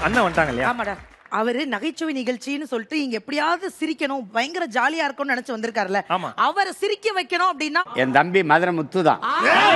அண்ணன் வந்துட்டாங்க இல்லையா ஆமாடா அவரு நகைச்சுவை நிகழ்ச்சின்னு சொல்லிட்டு இங்க எப்படியாவது சிரிக்கணும் பயங்கர ஜாலியா இருக்கும்னு நினைச்சு வந்திருக்காருல்ல ஆமா. அவரை சிரிக்க வைக்கணும் அப்படின்னா என் தம்பி மதுரை முத்து தான்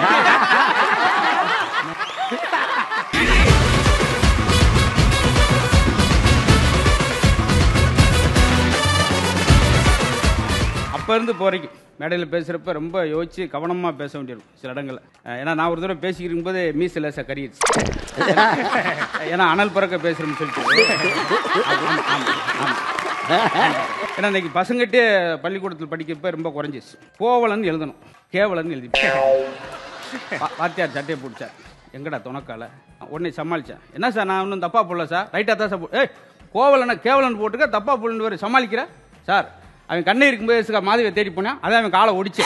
அப்போ இருந்து இப்போ வரைக்கும் மேடையில் பேசுகிறப்ப ரொம்ப யோசிச்சு கவனமாக பேச வேண்டியிருக்கும் சில இடங்களில் அஹ் ஏன்னா நான் ஒரு தடவை பேசிக்கிட்டு இருக்கும்போது மீச லேசாக கறிடுச்சு ஏன்னா அனல் பறக்க பேசுகிறோம்னு சொல்லிட்டு ஆமா, ஆமா, ஆமா. ஏன்னா இன்னைக்கு பசங்கிட்டே பள்ளிக்கூடத்தில் படிக்கிறப்ப ரொம்ப குறைஞ்சிச்சு கோவலன் எழுதணும் கேவலன் எழுதி வா- வாத்தியார் சட்டையை பிடிச்சார் எங்கடா துணக்கால உடனே சமாளிச்சேன் என்ன சார் நான் ஒன்றும் தப்பா போடல சார் ரைட்டாக தான் சார் போ- ஏய் கோவலனை கேவலன் போட்டுக்க தப்பா போடலன்னு வேறு சமாளிக்கிற சார் அவன் கண்ணை இருக்கும்போது மாதவியை தேடி போனான் அதான் அவன் காலை ஒடிச்சு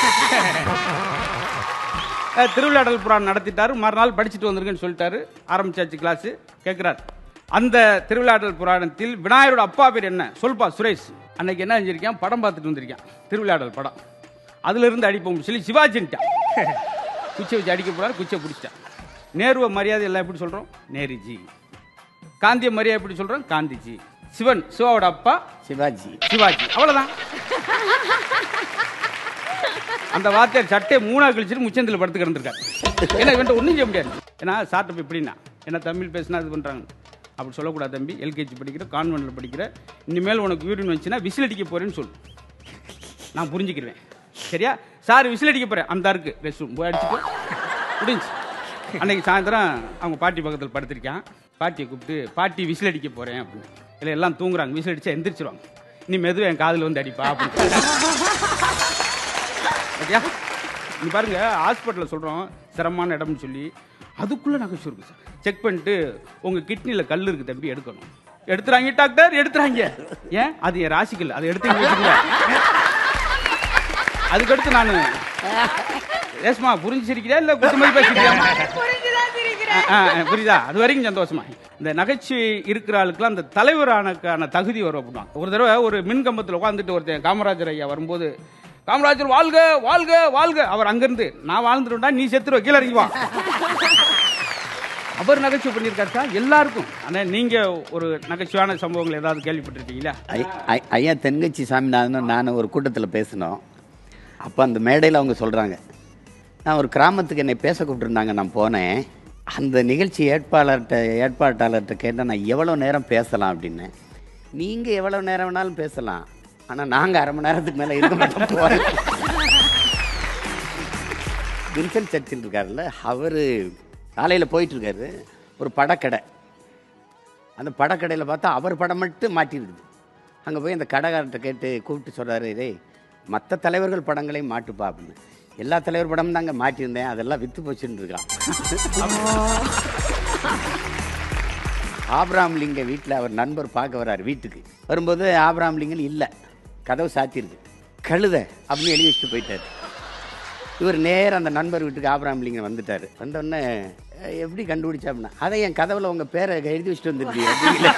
அஹ் திருவிளையாடல் புராணம் நடத்திட்டாரு மறுநாள் படிச்சுட்டு வந்திருக்கேன்னு சொல்லிட்டாரு ஆரம்பிச்சாச்சு கிளாஸ் கேட்குறாரு அந்த திருவிளையாடல் புராணத்தில் விநாயகரோட அப்பா பேர் என்ன சொல்பா சுரேஷ் அன்னைக்கு என்ன செஞ்சிருக்கேன் படம் பார்த்துட்டு வந்திருக்கேன் திருவிளையாடல் படம் அதுல இருந்து அடிப்போம் சொல்லி சிவாஜின்ட்டான் குச்சை வச்சு அடிக்க போறாரு குச்சை பிடிச்சிட்டான் நேருவ மரியாதை எல்லாம் எப்படி சொல்றோம் நேருஜி காந்திய மரியாதை எப்படி சொல்றோம் காந்திஜி சிவன் சிவாவோட அப்பா சிவாஜி சிவாஜி அவ்வளவுதான் அந்த வார்த்தையார் சட்டை மூணா கழிச்சிட்டு முச்சந்தில் படுத்து கிடந்திருக்காரு ஏன்னா இவன்ட்ட ஒன்றும் செய்ய முடியாது ஏன்னா சார்ட்ட போய் எப்படின்னா என்ன தமிழ் பேசினா இது பண்றாங்க அப்படி சொல்லக்கூடாது தம்பி எல்கேஜி படிக்கிற கான்வென்ட்ல படிக்கிற இனிமேல் உனக்கு யூரின் வந்துச்சுன்னா விசில் அடிக்க போறேன்னு சொல்லு நான் புரிஞ்சுக்கிடுவேன் சரியா சார் விசில் அடிக்க போறேன் அந்த இருக்கு ரெஸ்ட் ரூம் போய் அடிச்சுட்டு முடிஞ்சு அன்னைக்கு சாயந்தரம் அவங்க பாட்டி பக்கத்தில் படுத்திருக்கான் பாட்டியை கூப்பிட்டு பாட்டி விசில் அடிக்க போறேன் அப்படின்னு இல்லை எல்லாம் தூங்குறாங்க விசில் அடிச்சா எந்திரிச்சிருவாங்க நீ மெதுவாக என் காதில் வந்து அடிப்பா அப்படின்னு ஓகே நீ பாருங்க ஹாஸ்பிட்டலில் சொல்கிறோம் சிரமமான இடம்னு சொல்லி அதுக்குள்ளே நகைச்சு இருக்கு சார் செக் பண்ணிட்டு உங்கள் கிட்னியில் கல் இருக்கு தம்பி எடுக்கணும் எடுத்துறாங்க டாக்டர் எடுத்துறாங்க ஏன் அது என் ராசிக்கல் அதை எடுத்து இங்க வச்சுக்கல. அதுக்கடுத்து நான் ரேஸ்மா புரிஞ்சு சிரிக்கிறியா இல்லை குத்துமதி பேசிக்கிறியா ஆ, ஆ, புரியுதா அது வரைக்கும் சந்தோஷமா இந்த நகைச்சுவை இருக்கிற ஆளுக்குலாம் அந்த தலைவரானக்கான தகுதி வரும் அப்படின்னா ஒரு தடவை ஒரு மின் கம்பத்தில் உட்காந்துட்டு ஒருத்தன் காமராஜர் ஐயா வரும்போது காமராஜர் வாழ்க வாழ்க வாழ்க அவர் அங்கிருந்து நான் வாழ்ந்துட்டா நீ செத்துருவ கீழே இறங்கி வா அவர் நகைச்சுவை பண்ணியிருக்காரு சார் எல்லாருக்கும் ஆனால் நீங்க ஒரு நகைச்சுவையான சம்பவங்கள் ஏதாவது கேள்விப்பட்டிருக்கீங்களா ஐ- ஐ- ஐயா தென்கட்சி சாமிநாதனும் நான் ஒரு கூட்டத்தில் பேசினோம் அப்போ அந்த மேடையில் அவங்க சொல்கிறாங்க நான் ஒரு கிராமத்துக்கு என்னை பேச கூப்பிட்டுருந்தாங்க நான் போனேன் அந்த நிகழ்ச்சி ஏற்பாளர்கிட்ட ஏற்பாட்டாளர்கிட்ட கேட்டால் நான் எவ்வளோ நேரம் பேசலாம் அப்படின்னு நீங்கள் எவ்வளோ நேரம் வேணாலும் பேசலாம் ஆனால் நாங்கள் அரை மணி நேரத்துக்கு மேலே இருக்க மாட்டோம் போகிறேன் வின்சென்ட் சர்ச்சில் இருக்காருல்ல அவர் காலையில் போயிட்டுருக்காரு ஒரு படக்கடை அந்த படக்கடையில் பார்த்தா அவர் படம் மட்டும் மாட்டிருக்குது அங்கே போய் அந்த கடைக்காரர்கிட்ட கேட்டு கூப்பிட்டு சொல்கிறாரு டேய் மற்ற தலைவர்கள் படங்களையும் மாட்டுப்பா அப்படின்னு எல்லா தலைவர் படமும் தாங்க மாட்டியிருந்தேன் அதெல்லாம் வித்து போச்சுன்னு இருக்கான் ஆப்ராம் லிங்க வீட்டில் அவர் நண்பர் பார்க்க வர்றாரு வீட்டுக்கு வரும்போது ஆப்ராம் லிங்கன் இல்லை கதவு சாத்திருக்கு கழுத அப்படின்னு எழுதி வச்சுட்டு போயிட்டார் இவர் நேரா அந்த நண்பர் வீட்டுக்கு ஆபராம் லிங்கம் வந்துட்டார் வந்தோடனே "அஹ், எப்படி கண்டுபிடிச்சா அப்படின்னா அதை என் கதவுல உங்க பேரை எழுதி வச்சுட்டு வந்துருக்கீங்க அப்படிங்களா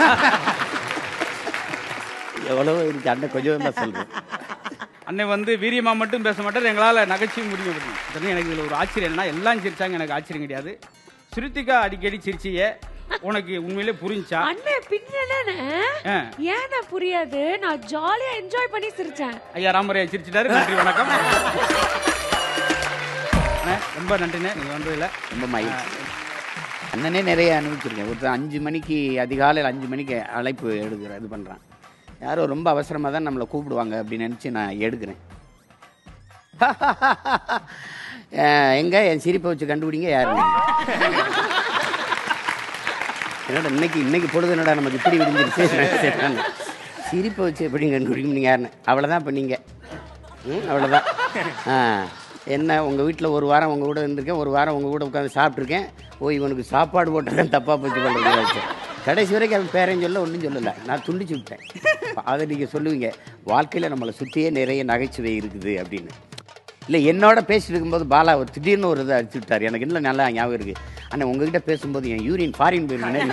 எவ்வளவோ இருக்கு அண்ணன் கொஞ்சம் தான் சொல்றேன் அன்னை வந்து வீரியமா மட்டும் பேச மாட்டார் எங்களால் நகைச்சுவை முடியும் அப்படின்னு இதனால எனக்கு இதில் ஒரு ஆச்சரியம் என்னன்னா எல்லாம் சிரிச்சாங்க எனக்கு ஆச்சரியம் கிடையாது ஸ்ருத்திகா அடிக்கடி சிரிச்சியே உனக்கு உண்மையிலே புரிஞ்சா அண்ணே பின்னே ஆ. ஏன்னா புரியாது நான் ஜாலியா என்ஜாய் பண்ணி சிரிச்சேன் ஐயா ராமரையா சிரிச்சிட்டாரு நன்றி வணக்கம் அண்ணே, ரொம்ப நன்றிண்ணே நீங்கள் வந்ததில்ல ரொம்ப மகிழ்ச்சி அண்ணனே நிறைய அனுபவிச்சிருக்கேன் ஒருத்தர் அஞ்சு மணிக்கு அதிகாலையில் அஞ்சு மணிக்கு அழைப்பு எடுக்கிற இது பண்ணுறான் யாரோ ரொம்ப அவசரமாக தான் நம்மளை கூப்பிடுவாங்க அப்படின்னு நினச்சி நான் எடுக்கிறேன் அஹ், எங்க என் சிரிப்பை வச்சு கண்டுபிடிங்க யாரு என்னடா இன்னைக்கு இன்னைக்கு பொழுது என்னடா நமக்கு இப்படி விடிஞ்சிருச்சு சிரிப்பை வச்சு எப்படி கண்டுபிடிக்கும் நீங்கள் யாருன்னு அவ்வளோதான் இப்போ நீங்கள் ம் அவ்வளோதான் ஆ என்ன உங்கள் வீட்டில் ஒரு வாரம் உங்கள் கூட இருந்திருக்கேன் ஒரு வாரம் உங்கள் கூட உட்காந்து சாப்பிட்ருக்கேன் ஓ இவனுக்கு சாப்பாடு போட்டதான் தப்பாக போச்சு பண்ணுறது கடைசி வரைக்கும் அவன் பேரையும் சொல்ல ஒன்றும் சொல்லலை நான் துண்டிச்சு விட்டேன் அதை நீங்கள் சொல்லுவீங்க வாழ்க்கையில் நம்மளை சுற்றியே நிறைய நகைச்சுவை இருக்குது அப்படின்னு இல்லை என்னோட பேசிட்டு இருக்கும்போது பாலா ஒரு திடீர்னு ஒரு இதை அடிச்சு விட்டார் எனக்கு இன்னும் நல்லா ஞாபகம் இருக்குது ஆனால் உங்ககிட்ட பேசும்போது என் யூரின் ஃபாரின் போயிருந்தேன்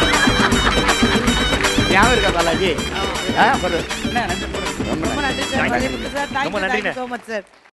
ஞாபகம் இருக்கா பாலாஜி ஆ ஒரு அண்ணே, நன்றி ரொம்ப நன்றி சார் ரொம்ப நன்றிண்ணே. So much sir